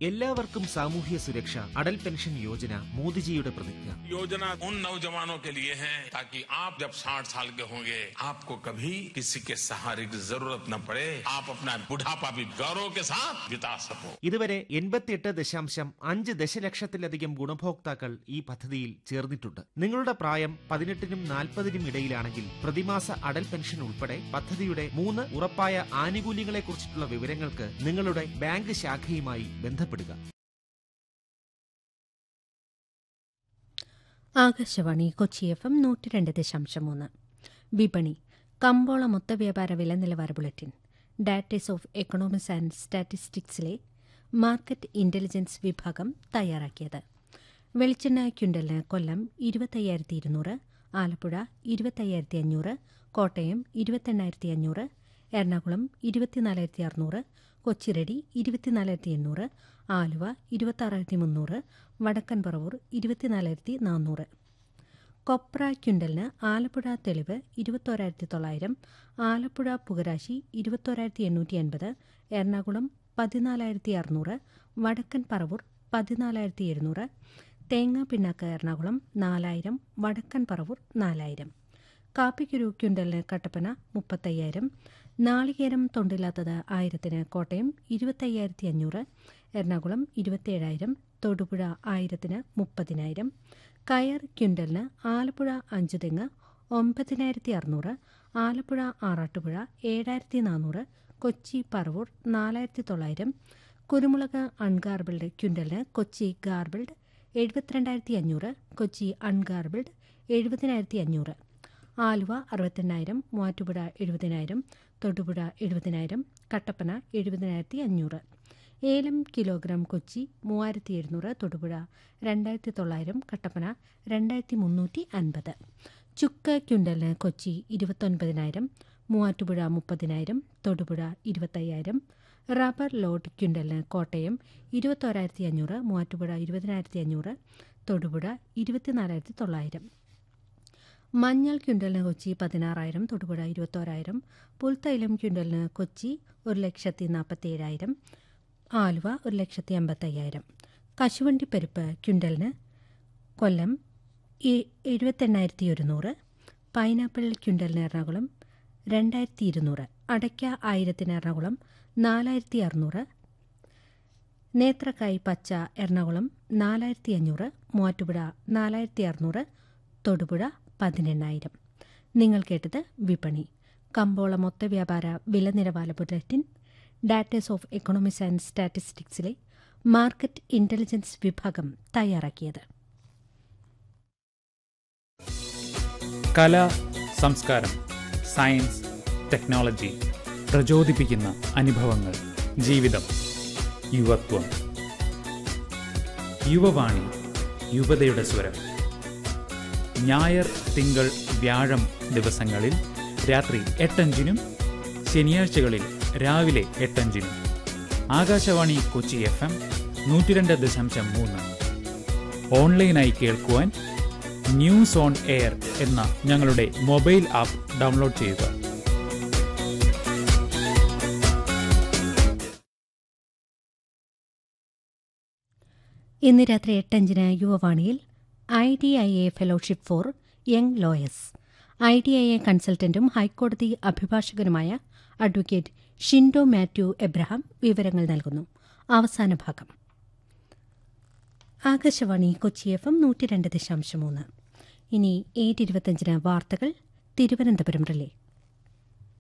എല്ലാവർക്കും സാമൂഹ്യ സുരക്ഷ അടൽ പെൻഷൻ യോജന മോദിജിയുടെ പ്രതിജ്ഞ योजना उन नौजवानों के लिए है ताकि आप जब 60 साल के होंगे आपको कभी किसी के सहारे की जरूरत न पड़े आप अपना बुढ़ापा भी गौरव के साथ बिता सको ഇതുവരെ എൺപത്തിയെട്ട് ദശാംശം അഞ്ച് ദശലക്ഷത്തിലധികം ഗുണഭോക്താക്കൾ ഈ പദ്ധതിയിൽ ചേർന്നിട്ടുണ്ട് നിങ്ങളുടെ പ്രായം പതിനെട്ടിനും നാൽപ്പതിനും ഇടയിലാണെങ്കിൽ പ്രതിമാസ അടൽ പെൻഷൻ ഉൾപ്പെടെ പദ്ധതിയുടെ മൂന്ന് ഉറപ്പായ ആനുകൂല്യങ്ങളെക്കുറിച്ചിട്ടുള്ള വിവരങ്ങൾക്ക് നിങ്ങളുടെ ബാങ്ക് ശാഖയുമായി ബന്ധപ്പെടുക ആകാശവാണി കൊച്ചി എഫ് എം നൂറ്റി രണ്ട് ദശാംശം മൂന്ന് വിപണി കമ്പോള മൊത്ത വ്യാപാര വില നിലവാര ബുള്ളറ്റിൻ ഡാറ്റേസ് ഓഫ് എക്കണോമിക്സ് ആൻഡ് സ്റ്റാറ്റിസ്റ്റിക്സിലെ മാർക്കറ്റ് ഇന്റലിജൻസ് വിഭാഗം തയ്യാറാക്കിയത് വെളിച്ചെണ്ണ ക്വിൻ്റലിന് കൊല്ലം ഇരുപത്തയ്യായിരത്തി ഇരുന്നൂറ് ആലപ്പുഴ ഇരുപത്തയ്യായിരത്തി അഞ്ഞൂറ് കോട്ടയം ഇരുപത്തെണ്ണായിരത്തി അഞ്ഞൂറ് എറണാകുളം ഇരുപത്തിനാലായിരത്തി അറുന്നൂറ് കൊച്ചിറടി ഇരുപത്തിനാലായിരത്തി എണ്ണൂറ് ആലുവ ഇരുപത്താറായിരത്തി മുന്നൂറ് വടക്കൻ പറവൂർ ഇരുപത്തിനാലായിരത്തി നാനൂറ് കൊപ്ര ക്വിൻ്റലിന് ആലപ്പുഴ തെളിവ് ഇരുപത്തോരായിരത്തി തൊള്ളായിരം ആലപ്പുഴ പുകരാശി ഇരുപത്തോരായിരത്തി എണ്ണൂറ്റി അൻപത് എറണാകുളം പതിനാലായിരത്തി അറുന്നൂറ് വടക്കൻ പറവൂർ പതിനാലായിരത്തി എഴുന്നൂറ് തേങ്ങ പിണ്ണാക്ക് എറണാകുളം നാലായിരം വടക്കൻ പറവൂർ നാലായിരം കാപ്പിക്കുരു ക്വിൻ്റലിന് കട്ടപ്പന മുപ്പത്തയ്യായിരം നാളികേരം തൊണ്ടില്ലാത്തത് ആയിരത്തിന് കോട്ടയം ഇരുപത്തയ്യായിരത്തി അഞ്ഞൂറ് എറണാകുളം ഇരുപത്തിയേഴായിരം തൊടുപുഴ ആയിരത്തിന് മുപ്പതിനായിരം കയർ ക്വിൻ്റലിന് ആലപ്പുഴ അഞ്ചു തെങ്ങ് ഒമ്പതിനായിരത്തി അറുന്നൂറ് ആലപ്പുഴ ആറാട്ടുപുഴ ഏഴായിരത്തി നാനൂറ് കൊച്ചി പറവൂർ നാലായിരത്തി തൊള്ളായിരം കുരുമുളക് അൺഗാർബിൾഡ് ക്വിൻ്റലിന് കൊച്ചി ഗാർബിൾഡ് എഴുപത്തിരണ്ടായിരത്തി അഞ്ഞൂറ് കൊച്ചി അൺഗാർബിൾഡ് എഴുപതിനായിരത്തി അഞ്ഞൂറ് ആലുവ അറുപത്തെണ്ണായിരം മൂവാറ്റുപുഴ എഴുപതിനായിരം തൊടുപുഴ എഴുപതിനായിരം കട്ടപ്പന എഴുപതിനായിരത്തി അഞ്ഞൂറ് ഏലം കിലോഗ്രാം കൊച്ചി മൂവായിരത്തി എഴുന്നൂറ് തൊടുപുഴ രണ്ടായിരത്തി തൊള്ളായിരം കട്ടപ്പന രണ്ടായിരത്തി മുന്നൂറ്റി അൻപത് ചുക്ക് ക്വിൻ്റലിന് കൊച്ചി ഇരുപത്തൊൻപതിനായിരം മൂവാറ്റുപുഴ മുപ്പതിനായിരം തൊടുപുഴ ഇരുപത്തയ്യായിരം റബ്ബർ ലോഡ് ക്വിൻ്റലിന് കോട്ടയം ഇരുപത്തോരായിരത്തി അഞ്ഞൂറ് മൂവാറ്റുപുഴ ഇരുപതിനായിരത്തി അഞ്ഞൂറ് തൊടുപുഴ ഇരുപത്തിനാലായിരത്തി തൊള്ളായിരം മഞ്ഞൾ ക്വിൻ്റലിന് കൊച്ചി പതിനാറായിരം തൊടുപുഴ ഇരുപത്തോരായിരം പുൽത്തൈലം ക്വിൻ്റലിന് കൊച്ചി ഒരു ലക്ഷത്തി നാൽപ്പത്തി ഏഴായിരം ആലുവ ഒരു ലക്ഷത്തി അമ്പത്തയ്യായിരം കശുവണ്ടി പരിപ്പ് ക്വിൻ്റലിന് കൊല്ലം എ- എഴുപത്തെണ്ണായിരത്തി ഒരുന്നൂറ് പൈനാപ്പിൾ ക്വിൻ്റലിന് എറണാകുളം രണ്ടായിരത്തി ഇരുന്നൂറ് അടയ്ക്ക ആയിരത്തിന് എറണാകുളം നാലായിരത്തി അറുന്നൂറ് നേത്രക്കായ് പച്ച എറണാകുളം നാലായിരത്തി അഞ്ഞൂറ് മൂവാറ്റുപുഴ നാലായിരത്തി അറുന്നൂറ് തൊടുപുഴ പതിനെണ്ണായിരം നിങ്ങൾ കേട്ടത് വിപണി കമ്പോള മൊത്ത വ്യാപാര വില നിലവാര ബുള്ളറ്റിൻ ഡാറ്റേഴ്സ് ഓഫ് എക്കണോമിക്സ് ആൻഡ് സ്റ്റാറ്റിസ്റ്റിക്സിലെ മാർക്കറ്റ് ഇന്റലിജൻസ് വിഭാഗം തയ്യാറാക്കിയത് കല സംസ്കാരം സയൻസ് ടെക്നോളജി പ്രചോദിപ്പിക്കുന്ന അനുഭവങ്ങൾ ജീവിതം യുവത്വം യുവവാണി യുവതയുടെ സ്വരം ഞായർ തിങ്കൾ വ്യാഴം ദിവസങ്ങളിൽ രാത്രി എട്ടഞ്ചിനും ശനിയാഴ്ചകളിൽ രാവിലെ എട്ടഞ്ചിനും ആകാശവാണി കൊച്ചി എഫ് എം നൂറ്റിരണ്ട് ദശാംശം മൂന്ന് ഓൺലൈനായി കേൾക്കുവാൻ ന്യൂസ് ഓൺ എയർ എന്ന ഞങ്ങളുടെ മൊബൈൽ ആപ്പ് ഡൗൺലോഡ് ചെയ്യുക ഇന്ന് രാത്രി എട്ടഞ്ചിന് യുവവാണിയിൽ I D I A fellowship for young lawyers I D I A കൺസൾട്ടന്റും ഹൈക്കോടതി അഭിഭാഷകനുമായ അഡ്വക്കേറ്റ് ഷിൻഡോ മാത്യു എബ്രഹാം വിവരങ്ങൾ നൽകുന്നു അവസാന ഭാഗം ആകാശവാണി കൊച്ചി എഫ് എം നൂറ്റി രണ്ട് ദശാംശം മൂന്ന് ഇനി ഏഴ് ഇരുപത്തഞ്ചിന് വാർത്തകൾ തിരുവനന്തപുരം റിലേ